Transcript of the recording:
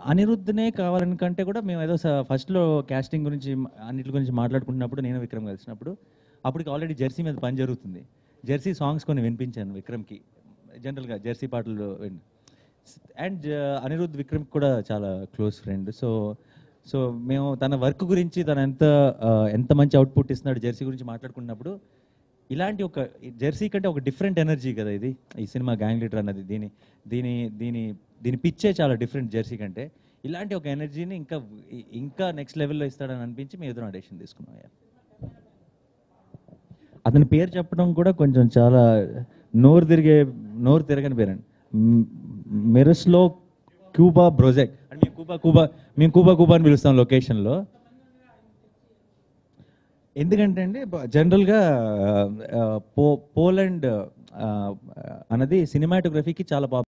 అనిరుద్ధనే కావాలని కంటే కూడా మేము ఏదో స- ఫస్ట్లో క్యాస్టింగ్ గురించి మ- అన్నిటి గురించి మాట్లాడుకుంటున్నప్పుడు నేను విక్రమ్ కలిసినప్పుడు అప్పటికి ఆల్రెడీ జెర్సీ మీద పని జరుగుతుంది జెర్సీ సాంగ్స్ కొన్ని వినిపించాను విక్రమ్కి జనరల్గా జెర్సీ పాటలు విన్ అండ్ అనిరుద్ధ్ విక్రమ్ కూడా చాలా క్లోజ్ ఫ్రెండ్ సో సో మేము తన వర్క్ గురించి తన ఎంత ఆ, ఎంత మంచి అవుట్పుట్ ఇస్తున్నాడు జెర్సీ గురించి మాట్లాడుకున్నప్పుడు ఇలాంటి ఒక జెర్సీ కంటే ఒక డిఫరెంట్ ఎనర్జీ కదా ఇది ఈ సినిమా గ్యాంగ్ లీడర్ అన్నది దీని దీని దీని దీని పిచ్చే చాలా డిఫరెంట్ జెర్సీ కంటే ఇలాంటి ఒక ఎనర్జీని ఇంకా ఇంకా నెక్స్ట్ లెవెల్లో ఇస్తాడని అనిపించి మీ ఎదురు ఆడిషన్ తీసుకున్నాం yeah. అతని పేరు చెప్పడం కూడా కొంచెం చాలా నోరు తిరిగే నోరు తిరగని పేరండి మెరస్లో క్యూబా బ్రొజెక్ అంటే మేము కూబా కూబా మేము కూబా కూబా అని పిలుస్తాం లొకేషన్లో ఎందుకంటే అండి బ- జనరల్గా ఆ, పో పోలాండ్ ఆ, అన్నది సినిమాటోగ్రఫీకి చాలా పాపులర్